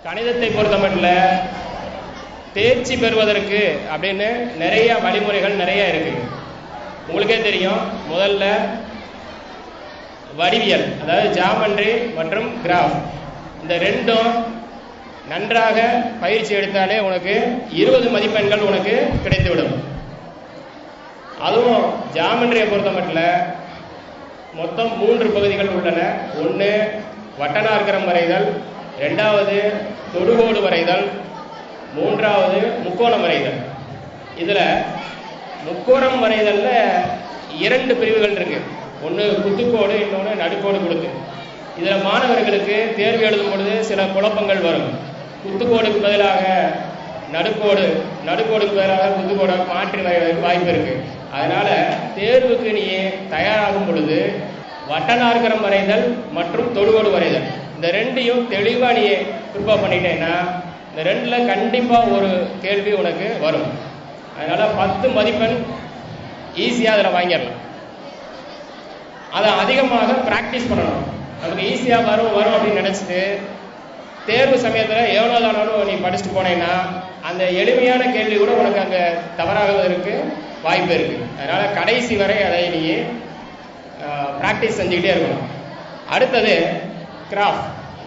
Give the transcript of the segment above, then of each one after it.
கணிதத்தை பொறுத்தமட்டில் தேர்ச்சி பெறுவதற்கு அப்படின்னு நிறைய வழிமுறைகள் நிறைய இருக்கு உங்களுக்கே தெரியும் முதல்ல வடிவியல் அதாவது ஜாமண்ட்ரி மற்றும் கிராஃப் இந்த ரெண்டும் நன்றாக பயிற்சி எடுத்தாலே உனக்கு இருபது மதிப்பெண்கள் உனக்கு கிடைத்துவிடும் அதுவும் ஜாமண்ட்ரியை பொறுத்த மட்டும் மொத்தம் மூன்று பகுதிகள் உள்ளன ஒன்று வட்டநாற்கரம் வரைதல் ரெண்டாவது தொடுகோடு வரைதல் மூன்றாவது முக்கோணம் வரைதல் இதில் முக்கோணம் வரைதல்ல இரண்டு பிரிவுகள் இருக்கு ஒன்று குத்துக்கோடு இன்னொன்று நடுக்கோடு கொடுத்து இதில் மாணவர்களுக்கு தேர்வு எழுதும் பொழுது சில குழப்பங்கள் வரும் குத்துக்கோடுக்கு பதிலாக நடுக்கோடு நடுக்கோடுக்கு பதிலாக குத்துக்கோடை மாற்றி வரைவதற்கு வாய்ப்பு இருக்கு அதனால தேர்வுக்கு நீ தயாராகும் பொழுது வட்டநாற்கரம் வரைதல் மற்றும் தொடுகோடு வரைதல் இந்த ரெண்டையும் தெளிவாக நீ ப்ரிப்பேர் பண்ணிட்டேன்னா இந்த ரெண்டில் கண்டிப்பாக ஒரு கேள்வி உனக்கு வரும் அதனால பத்து மதிப்பெண் ஈஸியாக அதில் வாங்கிடலாம் அதை அதிகமாக ப்ராக்டிஸ் பண்ணணும் நமக்கு ஈஸியாக வரும் வரும் அப்படின்னு நினச்சிட்டு தேர்வு சமயத்தில் எவ்வளோ தானாலும் நீ படிச்சுட்டு போனேன்னா அந்த எளிமையான கேள்வி கூட உனக்கு அங்கே தவறாகுவதற்கு வாய்ப்பு இருக்குது அதனால் கடைசி வரை அதை நீ ப்ராக்டிஸ் செஞ்சுக்கிட்டே இருக்கணும் அடுத்தது கிராஃப்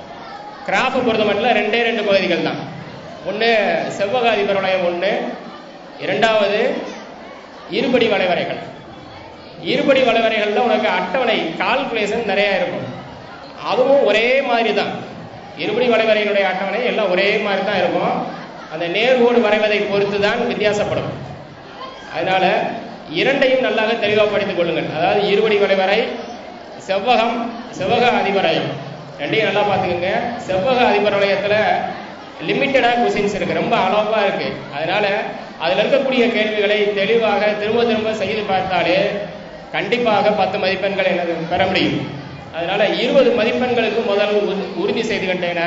கிராஃபை பொறுத்த மட்டும் ரெண்டே ரெண்டு பகுதிகள் தான் ஒன்று செவ்வக அதிபரவளையம் ஒன்று இரண்டாவது இருபடி வளைவரைகள் இருபடி வளைவரைகளில் உனக்கு அட்டவணை கால்குலேஷன் நிறையா இருக்கும் அதுவும் ஒரே மாதிரி தான் இருபடி வளைவரையினுடைய அட்டவணை எல்லாம் ஒரே மாதிரி தான் இருக்கும் அந்த நேர்கோடு வரைவதை பொறுத்து தான் வித்தியாசப்படும் அதனால இரண்டையும் நல்லாக தெளிவாக படித்துக் கொள்ளுங்கள் அதாவது இருபடி வளைவரை செவ்வகம் செவ்வக அதிபரயம் ரெண்டையும் நல்லா பார்த்துக்கோங்க செவ்வக அதிபர் வளையத்தில் லிமிட்டடாக கொஸ்டின்ஸ் இருக்கு ரொம்ப அளவாக இருக்கு அதனால அதில் இருக்கக்கூடிய கேள்விகளை தெளிவாக திரும்ப திரும்ப செய்து பார்த்தாலே கண்டிப்பாக பத்து மதிப்பெண்கள் எனது பெற முடியும் அதனால இருபது மதிப்பெண்களுக்கு முதல் உறுதி செய்துக்கிட்டேன்னா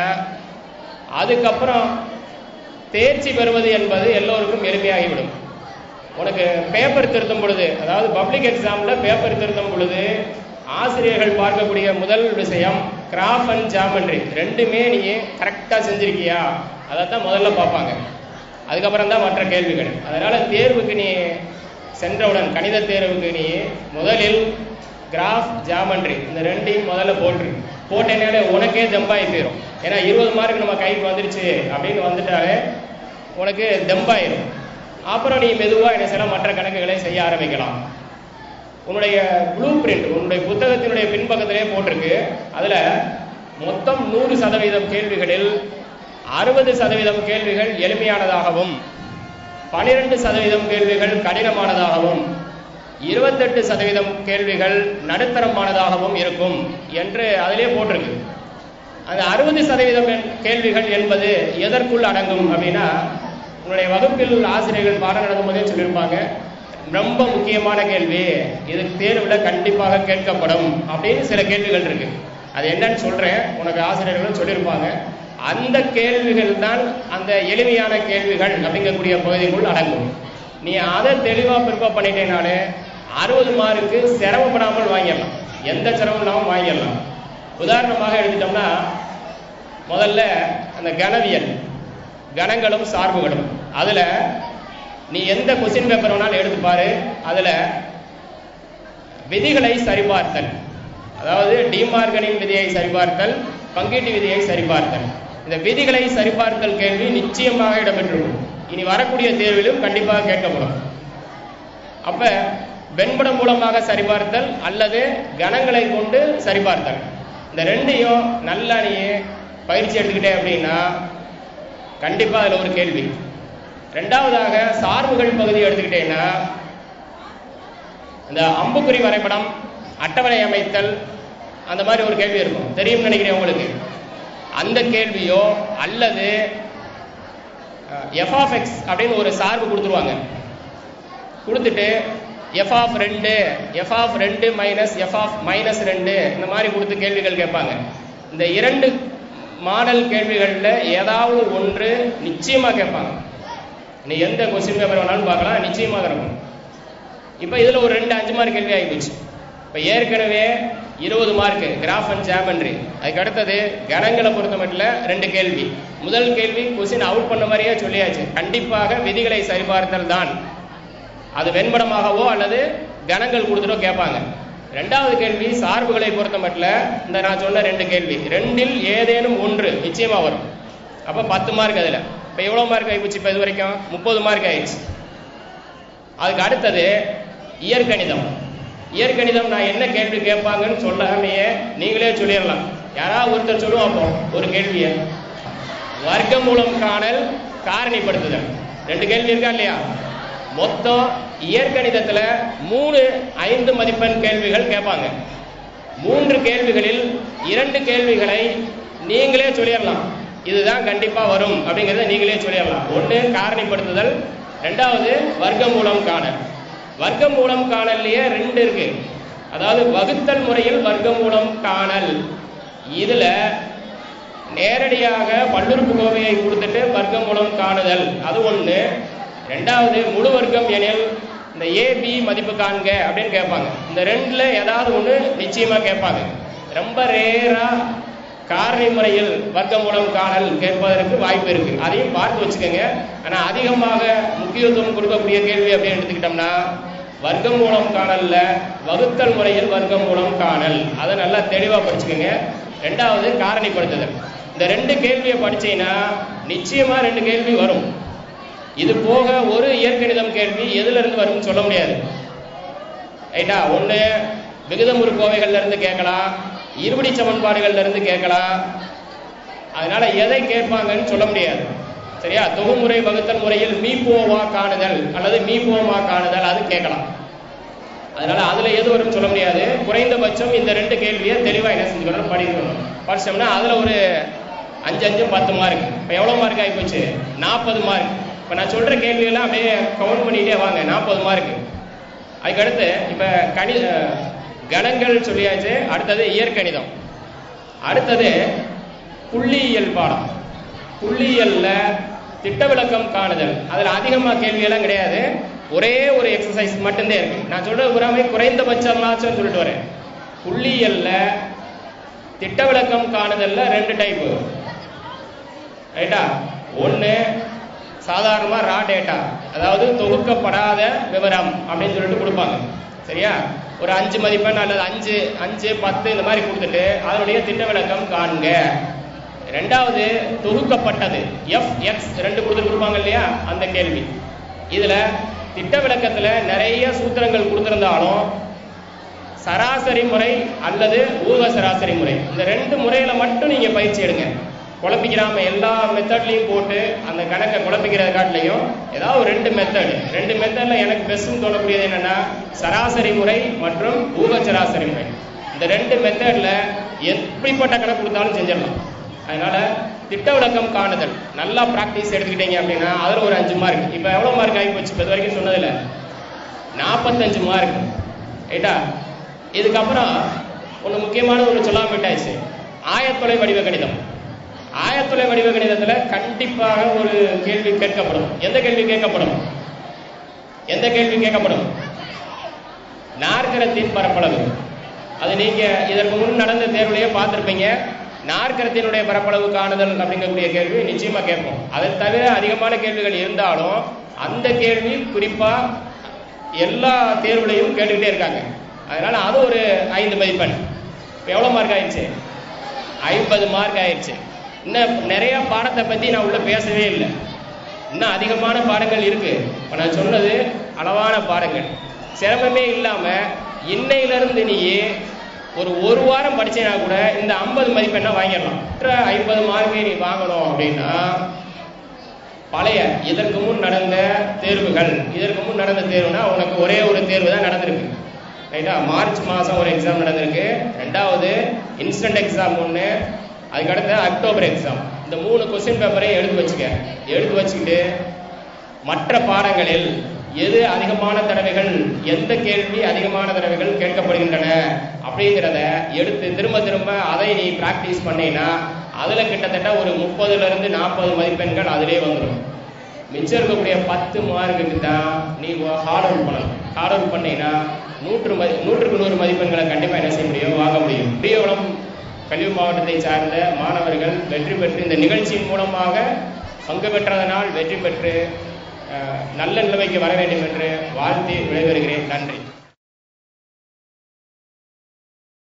அதுக்கப்புறம் தேர்ச்சி பெறுவது என்பது எல்லோருக்கும் எளிமையாகிவிடும் உனக்கு பேப்பர் திருத்தும் பொழுது அதாவது பப்ளிக் எக்ஸாமில் பேப்பர் திருத்தும் பொழுது ஆசிரியர்கள் பார்க்கக்கூடிய முதல் விஷயம் கிராஃப் அண்ட் ஜாமெண்ட்ரி ரெண்டுமே நீ கரெக்டாக செஞ்சிருக்கியா அதை தான் முதல்ல பார்ப்பாங்க அதுக்கப்புறம் தான் மற்ற கேள்விகள் அதனால தேர்வுக்கு நீ சென்றவுடன் கணித தேர்வுக்கு நீ முதலில் கிராஃப் ஜாமெண்ட்ரி இந்த ரெண்டையும் முதல்ல போட்டுரு போட்டேனாலே உனக்கே ஜம்பாகி போயிடும் ஏன்னா இருபது மார்க் நம்ம கைக்கு வந்துருச்சு அப்படின்னு வந்துட்டாலே உனக்கு தெம்பாயிரும் அப்புறம் நீ மெதுவாக என்ன சில மற்ற கணக்குகளை செய்ய ஆரம்பிக்கலாம் உன்னுடைய ப்ளூ பிரிண்ட் உன்னுடைய புத்தகத்தினுடைய பின்பக்கத்திலே போட்டிருக்கு அதில் மொத்தம் நூறு சதவீதம் கேள்விகளில் அறுபது சதவீதம் கேள்விகள் எளிமையானதாகவும் பனிரெண்டு சதவீதம் கேள்விகள் கடினமானதாகவும் இருபத்தெட்டு சதவீதம் கேள்விகள் நடுத்தரமானதாகவும் இருக்கும் என்று அதிலே போட்டிருக்கு அந்த அறுபது சதவீதம் கேள்விகள் என்பது எதற்குள் அடங்கும் அப்படின்னா உன்னுடைய வகுப்பில் ஆசிரியர்கள் பாடம் நடத்தும் போதே சொல்லியிருப்பாங்க ரொம்ப முக்கியமான கேள்வி இது தேர்வில் கண்டிப்பாக கேட்கப்படும் அப்படின்னு சில கேள்விகள் இருக்கு அது என்னன்னு சொல்றேன் உனக்கு ஆசிரியர்களும் சொல்லியிருப்பாங்க அந்த கேள்விகள் தான் அந்த எளிமையான கேள்விகள் அப்படிங்கக்கூடிய பகுதிக்குள் அடங்கும் நீ அதை தெளிவாக ப்ரிப்பேர் பண்ணிட்டேனாலே அறுபது மார்க்கு சிரமப்படாமல் வாங்கிடலாம் எந்த சிரமம் இல்லாமல் வாங்கிடலாம் உதாரணமாக எடுத்துட்டோம்னா முதல்ல அந்த கணவியல் கணங்களும் சார்புகளும் அதில் நீ எந்த கொஸ்டின் பேப்பர் வேணாலும் எடுத்து பாரு அதில் விதிகளை சரிபார்த்தல் அதாவது டிமார்கனின் விதியை சரிபார்த்தல் பங்கீட்டு விதியை சரிபார்த்தல் இந்த விதிகளை சரிபார்த்தல் கேள்வி நிச்சயமாக இடம்பெற்றிருக்கும் இனி வரக்கூடிய தேர்விலும் கண்டிப்பாக கேட்கப்படும் அப்ப வெண்படம் மூலமாக சரிபார்த்தல் அல்லது கணங்களை கொண்டு சரிபார்த்தல் இந்த ரெண்டையும் நல்லா நீ பயிற்சி எடுத்துக்கிட்டே அப்படின்னா கண்டிப்பா அதுல ஒரு கேள்வி ரெண்டாவதாக சார்புகள் பகுதி எடுத்துக்கிட்டேன்னா இந்த அம்புக்குறி வரைபடம் அட்டவணை அமைத்தல் அந்த மாதிரி ஒரு கேள்வி இருக்கும் தெரியும் நினைக்கிறேன் உங்களுக்கு அந்த கேள்வியோ அல்லது எஃப் ஆஃப் எக்ஸ் அப்படின்னு ஒரு சார்பு கொடுத்துருவாங்க கொடுத்துட்டு எஃப் ஆஃப் ரெண்டு எஃப் ஆஃப் ரெண்டு மைனஸ் எஃப் ஆஃப் மைனஸ் ரெண்டு இந்த மாதிரி கொடுத்து கேள்விகள் கேட்பாங்க இந்த இரண்டு மாடல் கேள்விகளில் ஏதாவது ஒன்று நிச்சயமாக கேட்பாங்க நீ எந்த கொஸ்டின் பேப்பர் வேணாலும் பார்க்கலாம் நிச்சயமாக இருக்கும் இப்போ இதில் ஒரு ரெண்டு அஞ்சு மார்க் கேள்வி ஆகி போச்சு இப்போ ஏற்கனவே இருபது மார்க் கிராஃப் அண்ட் ஜாமெண்ட்ரி அதுக்கு அடுத்தது கணங்களை பொறுத்த மட்டும் ரெண்டு கேள்வி முதல் கேள்வி கொஸ்டின் அவுட் பண்ண மாதிரியே சொல்லியாச்சு கண்டிப்பாக விதிகளை சரிபார்த்தல் தான் அது வெண்படமாகவோ அல்லது கணங்கள் கொடுத்துட்டோ கேட்பாங்க ரெண்டாவது கேள்வி சார்புகளை பொறுத்த மட்டும் இந்த நான் சொன்ன ரெண்டு கேள்வி ரெண்டில் ஏதேனும் ஒன்று நிச்சயமா வரும் அப்போ பத்து மார்க் அதில் இப்போ எவ்வளோ மார்க் ஆகிப்போச்சு இப்போ இது வரைக்கும் முப்பது மார்க் ஆயிடுச்சு அதுக்கு அடுத்தது இயற்கணிதம் இயற்கணிதம் நான் என்ன கேள்வி கேட்பாங்கன்னு சொல்லாமையே நீங்களே சொல்லிடலாம் யாராவது ஒருத்தர் சொல்லுவோம் அப்போ ஒரு கேள்வியை வர்க்க மூலம் காணல் காரணிப்படுத்துதல் ரெண்டு கேள்வி இருக்கா இல்லையா மொத்தம் இயற்கணிதத்துல மூணு ஐந்து மதிப்பெண் கேள்விகள் கேட்பாங்க மூன்று கேள்விகளில் இரண்டு கேள்விகளை நீங்களே சொல்லிடலாம் இதுதான் கண்டிப்பா வரும் அப்படிங்கறத நீங்களே சொல்லிடலாம் ஒன்று காரணிப்படுத்துதல் ரெண்டாவது வர்க்க மூலம் காணல் வர்க்க மூலம் காணல்லையே ரெண்டு இருக்கு அதாவது வகுத்தல் முறையில் வர்க்க மூலம் காணல் இதுல நேரடியாக பல்லுறுப்புக்கோவையை கொடுத்துட்டு வர்க்க மூலம் காணுதல் அது ஒண்ணு ரெண்டாவது முழு வர்க்கம் எனில் இந்த ஏபி மதிப்பு காண்க அப்படின்னு கேட்பாங்க இந்த ரெண்டுல ஏதாவது ஒண்ணு நிச்சயமா கேட்பாங்க ரொம்ப ரேரா காரணி முறையில் வர்க்க மூலம் காணல் கேட்பதற்கு வாய்ப்பு இருக்கு அதையும் பார்த்து வச்சுக்கோங்க ஆனா அதிகமாக முக்கியத்துவம் கொடுக்கக்கூடிய கேள்வி அப்படின்னு எடுத்துக்கிட்டோம்னா வர்க்க மூலம் காணல்ல வகுத்தல் முறையில் வர்க்க மூலம் காணல் அதை நல்லா தெளிவா படிச்சுக்கோங்க ரெண்டாவது காரணிப்படுத்துதல் இந்த ரெண்டு கேள்வியை படிச்சீங்கன்னா நிச்சயமா ரெண்டு கேள்வி வரும் இது போக ஒரு இயற்கணிதம் கேள்வி எதுல இருந்து வரும்னு சொல்ல முடியாது ரைட்டா ஒண்ணு விகிதமுறு கோவைகள்ல இருந்து கேட்கலாம் இருபடி சமன்பாடுகள்ல இருந்து கேட்கலாம் அதனால எதை கேட்பாங்கன்னு சொல்ல முடியாது சரியா தொகுமுறை வகுத்தல் முறையில் மீபோவா காணுதல் அல்லது மீபோமா காணுதல் அது கேட்கலாம் அதனால அதுல எது வரும்னு சொல்ல முடியாது குறைந்தபட்சம் இந்த ரெண்டு கேள்வியை தெளிவா என்ன செஞ்சுக்கணும் படிக்கணும் படிச்சோம்னா அதுல ஒரு அஞ்சு அஞ்சு பத்து மார்க் இப்போ எவ்வளோ மார்க் ஆகி போச்சு நாற்பது மார்க் இப்போ நான் சொல்ற கேள்வியெல்லாம் அப்படியே கவுண்ட் பண்ணிட்டே வாங்க நாற்பது மார்க் அதுக்கடுத்து இப்போ கணி அஹ், கணங்கள் சொல்லியாச்சு அடுத்தது இயற்கணிதம் அடுத்தது புள்ளியியல் பாடம் புள்ளியியல்ல திட்ட விளக்கம் காணுதல் அதுல அதிகமா கேள்வியெல்லாம் கிடையாது ஒரே ஒரு எக்ஸசைஸ் மட்டும்தான் இருக்கு நான் சொல்றது பூராமே குறைந்தபட்சமாச்சும் சொல்லிட்டு வரேன் புள்ளியியல்ல திட்ட விளக்கம் காணுதல்ல ரெண்டு டைப்பு ரைட்டா ஒன்று சாதாரணமா ரா டேட்டா அதாவது தொகுக்கப்படாத விவரம் அப்படின்னு சொல்லிட்டு கொடுப்பாங்க சரியா ஒரு அஞ்சு மதிப்பெண் அல்லது அஞ்சு அஞ்சு பத்து இந்த மாதிரி கொடுத்துட்டு அதனுடைய திட்ட விளக்கம் காண்க ரெண்டாவது தொகுக்கப்பட்டது எஃப் எக்ஸ் ரெண்டு கொடுத்து கொடுப்பாங்க இல்லையா அந்த கேள்வி இதுல திட்ட விளக்கத்துல நிறைய சூத்திரங்கள் கொடுத்திருந்தாலும் சராசரி முறை அல்லது ஊக சராசரி முறை இந்த ரெண்டு முறையில மட்டும் நீங்க பயிற்சி எடுங்க குழப்பிக்கிறாம எல்லா மெத்தட்லையும் போட்டு அந்த கணக்கை குழப்பிக்கிறத காட்டிலையும் ஏதாவது ஒரு ரெண்டு மெத்தட் ரெண்டு மெத்தட்ல எனக்கு பெஸ்ட்னு சொல்லக்கூடியது என்னன்னா சராசரி முறை மற்றும் ஊக சராசரி முறை இந்த ரெண்டு மெத்தட்ல எப்படிப்பட்ட கணக்கு கொடுத்தாலும் செஞ்சிடலாம் அதனால திட்ட விளக்கம் காணுதல் நல்லா ப்ராக்டிஸ் எடுத்துக்கிட்டீங்க அப்படின்னா அதுல ஒரு அஞ்சு மார்க் இப்போ எவ்வளவு மார்க் ஆகி போச்சு இப்போ இது வரைக்கும் சொன்னதுல நாற்பத்தஞ்சு மார்க் ரைட்டா இதுக்கப்புறம் ஒன்று முக்கியமான ஒன்று சொல்லாம விட்டாச்சு ஆயத்தொலை வடிவ கணிதம் ஆயத்தொலை வடிவ கணிதத்துல கண்டிப்பாக ஒரு கேள்வி கேட்கப்படும் எந்த கேள்வி கேட்கப்படும் எந்த கேள்வி கேட்கப்படும் நாற்கரத்தின் பரப்பளவு அது நீங்க இதற்கு முன் நடந்த தேர்வுலயே பார்த்திருப்பீங்க நாற்கரத்தினுடைய பரப்பளவு காணுதல் அப்படிங்கக்கூடிய கேள்வி நிச்சயமா கேட்போம் அதை தவிர அதிகமான கேள்விகள் இருந்தாலும் அந்த கேள்வி குறிப்பா எல்லா தேர்வுலையும் கேட்டுக்கிட்டே இருக்காங்க அதனால அது ஒரு ஐந்து மதிப்பெண் இப்போ எவ்வளோ மார்க் ஆயிடுச்சு ஐம்பது மார்க் ஆயிடுச்சு இன்னும் நிறைய பாடத்தை பத்தி நான் உள்ள பேசவே இல்லை இன்னும் அதிகமான பாடங்கள் இருக்கு இப்போ நான் சொன்னது அளவான பாடங்கள் சிரமமே இல்லாம இன்னையிலிருந்து நீயே ஒரு ஒரு வாரம் படிச்சேனா கூட இந்த ஐம்பது மதிப்பெண்ணா வாங்கிடலாம் மற்ற ஐம்பது மார்க்கை நீ வாங்கணும் அப்படின்னா பழைய இதற்கு முன் நடந்த தேர்வுகள் இதற்கு முன் நடந்த தேர்வுனா உனக்கு ஒரே ஒரு தேர்வு தான் நடந்திருக்கு ரைட்டா மார்ச் மாதம் ஒரு எக்ஸாம் நடந்திருக்கு ரெண்டாவது இன்ஸ்டன்ட் எக்ஸாம் ஒன்று அதுக்கடுத்து அக்டோபர் எக்ஸாம் இந்த மூணு கொஸ்டின் பேப்பரையும் எடுத்து வச்சுக்க எடுத்து வச்சுக்கிட்டு மற்ற பாடங்களில் எது அதிகமான தடவைகள் எந்த கேள்வி அதிகமான தடவைகள் கேட்கப்படுகின்றன அப்படிங்கிறத எடுத்து திரும்ப திரும்ப அதை நீ பிராக்டிஸ் பண்ணீன்னா அதுல கிட்டத்தட்ட ஒரு முப்பதுல இருந்து நாற்பது மதிப்பெண்கள் அதிலே வந்துடும் மிச்சம் இருக்கக்கூடிய பத்து மார்க்குக்கு தான் நீ ஹார்ட் ஒர்க் பண்ணணும் ஹார்ட் ஒர்க் பண்ணீங்கன்னா நூற்று மதி நூற்றுக்கு நூறு மதிப்பெண்களை கண்டிப்பாக என்ன செய்ய முடியும் வாங்க முடியும் பிரியவளம் கல்வி மாவட்டத்தை சார்ந்த மாணவர்கள் வெற்றி பெற்று இந்த நிகழ்ச்சியின் மூலமாக பங்கு பெற்றதனால் வெற்றி பெற்று அஹ், நல்ல நிலைமைக்கு வர வேண்டும் என்று வாழ்த்தி விடைபெறுகிறேன் நன்றி